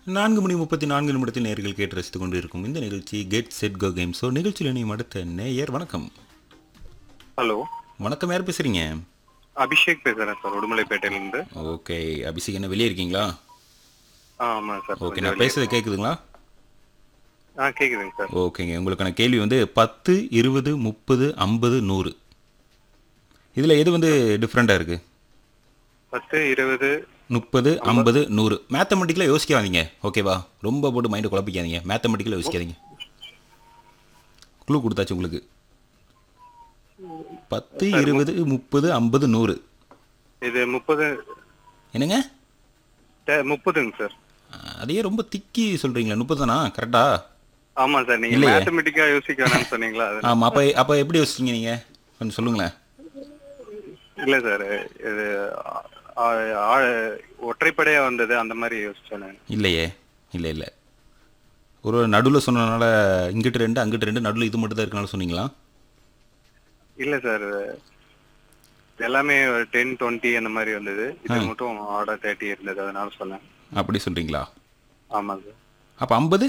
நான்கு மணி முப்பத்தி நான்கு நிமிடத்தில் நேர்கள் கேட்டு ரசித்துக் கொண்டு இருக்கும் இந்த நிகழ்ச்சி get set go game show நிகழ்ச்சியில் இணையும் அடுத்த நேயர் வணக்கம் ஹலோ வணக்கம் யார் பேசுறீங்க அபிஷேக் பேசுறேன் சார் உடுமலைப்பேட்டையிலேருந்து ஓகே அபிஷேக் என்ன வெளியே இருக்கீங்களா ஆ ஆமாம் சார் ஓகே கொஞ்சம் நான் வெளியே பேசுறது கேட்குதுங்களா ஆ கேட்குதுங்க சார் ஓகேங்க உங்களுக்கான கேள்வி வந்து பத்து இருபது முப்பது ஐம்பது நூறு இதில் எது வந்து டிஃப்ரெண்ட்டாக இருக்குது பத்து இருபது முப்பது ஐம்பது நூறு மேத்தமெட்டிக்கலாக யோசிக்காதீங்க ஓகேவா ரொம்ப போட்டு மைண்டை குழப்பிக்காதீங்க மேத்தமெட்டிக்கலாக யோசிக்காதீங்க குழு கொடுத்தாச்சு உங்களுக்கு பத்து இருபது முப்பது ஐம்பது நூறு இது முப்பது என்னங்க ட- முப்பதுங்க சார் அஹ், அதையே ரொம்ப திக்கி சொல்கிறீங்களா முப்பது தானா கரெக்டா ஆமாம் சார் நீங்கள் இல்லையே. மேத்தமெட்டிக்காக யோசிக்க வேணாம்னு சொன்னீங்களா அது ஆமாம் அப்போ அப்போ எப்படி யோசிச்சீங்க நீங்கள் கொஞ்சம் சொல்லுங்களேன் இல்லை சார் இது ஆ- ஆ- ஒற்றைப்படையாக வந்தது அந்த மாதிரி யோசிச்சேன் நான் இல்லையே இல்லை இல்லை ஒரு நடுவில் சொன்னதுனால இங்கிட்டு ரெண்டு அங்கிட்டு ரெண்டு நடுவில் இது மட்டும் தான் இருக்கனால சொன்னீங்களா இல்லை சார் எல்லாமே டென் டுவெண்ட்டி அந்த மாதிரி வந்தது இது மட்டும் ஆர்டர் தேர்ட்டி இருந்தது அதனால சொன்னேன் அப்படி சொல்கிறீங்களா ஆமாம் சார் அப்போ ஐம்பது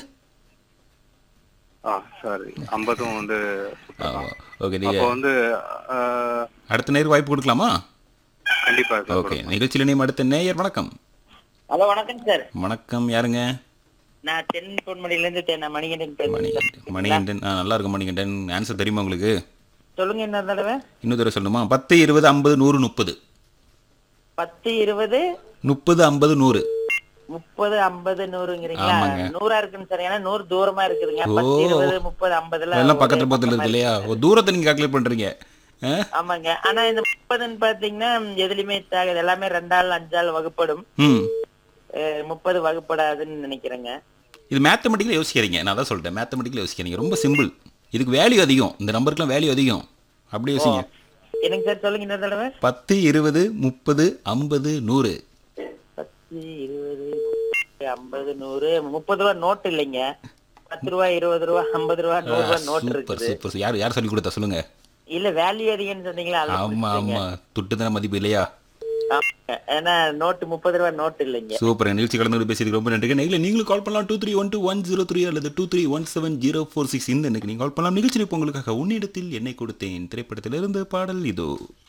ஆ சாரி ஐம்பதும் வந்து ஓகே அப்போ நீங்கள் வந்து ஆ, அடுத்த நேரம் வாய்ப்பு கொடுக்கலாமா கண்டிப்பா சார் ஓகே நிகழ்ச்சியில் இணையும் அடுத்த நேயர் வணக்கம் ஹலோ வணக்கம் சார் வணக்கம் யாருங்க நான் தென் பொன்மணில இருந்து தென் மணிகண்டன் பேசுறேன் மணிகண்டன் மணிகண்டன் ஆ நல்லா இருக்கும் மணிகண்டன் ஆன்சர் தெரியுமா உங்களுக்கு சொல்லுங்க என்ன தடவை இன்னொரு தடவை சொல்லணுமா பத்து இருபது ஐம்பது நூறு முப்பது பத்து இருபது முப்பது ஐம்பது நூறு முப்பது ஐம்பது நூறுங்கிறீங்களா ஆமாங்க. நூறா இருக்குன்னு சார் ஏன்னா நூறு தூரமா இருக்குதுங்க ஓ. பத்து இருபது முப்பது ஐம்பதுல எல்லாம் ஒரே பக்கத்துல பக்கத்துல பக்கமா இருக்கு இல்லையா ஒரு தூரத்தை நீங்க கால்குலேட் பண்றீங்க ஆ? இருக்கு. ஆமாங்க ஆனா இந்த முப்பதுன்னு பாத்தீங்கன்னா எதுலயுமே தாகுது எல்லாமே ரெண்டாள் அஞ்சாள் வகுப்படும் ம் அஹ், முப்பது வகுப்படாதுன்னு நினைக்கிறேங்க இது மேத்தமெட்டிக்கல யோசிக்காதீங்க நான் தான் சொல்லிட்டேன் மேத்தமெட்டிக்கல யோசிக்காதீங்க ரொம்ப சிம்பிள் இதுக்கு வேல்யூ அதிகம் இந்த நம்பருக்குலாம் வேல்யூ அதிகம் அப்படி யோசிங்க என்னங்க சார் சொல்லுங்க இன்னொரு தடவை பத்து இருபது முப்பது ஐம்பது நூறு பத்து இருபது ஐம்பது நூறு முப்பது ரூபா நோட்டு இல்லைங்க பத்து ரூபா இருபது ரூபா ஐம்பது ரூபா நூறு ரூபா நோட்டு சூப்பர் இருக்குது சூப்பர் யார் யார் சொல்லி கொடுத்தா சொல்லுங்க இல்ல வேல்யூ அதிகம்னு சொன்னீங்களா அதான் ஆமா ஆமா துட்டு தானே மதிப்பு இல்லையா ஆமாங்க. ஏன்னா நோட்டு முப்பது ரூபா நோட்டு இல்லைங்க சூப்பர் நிகழ்ச்சி கலந்து பேசியதுக்கு ரொம்ப நன்றி நீங்களே நீங்களும் கால் பண்ணலாம் two three one two one zero three அல்லது two three one seven zero four six இந்த எனக்கு நீங்கள் கால் பண்ணலாம் நிகழ்ச்சி இப்போ உங்களுக்காக உன்னிடத்தில் என்னை கொடுத்தேன் திரைப்படத்திலிருந்து பாடல் இதோ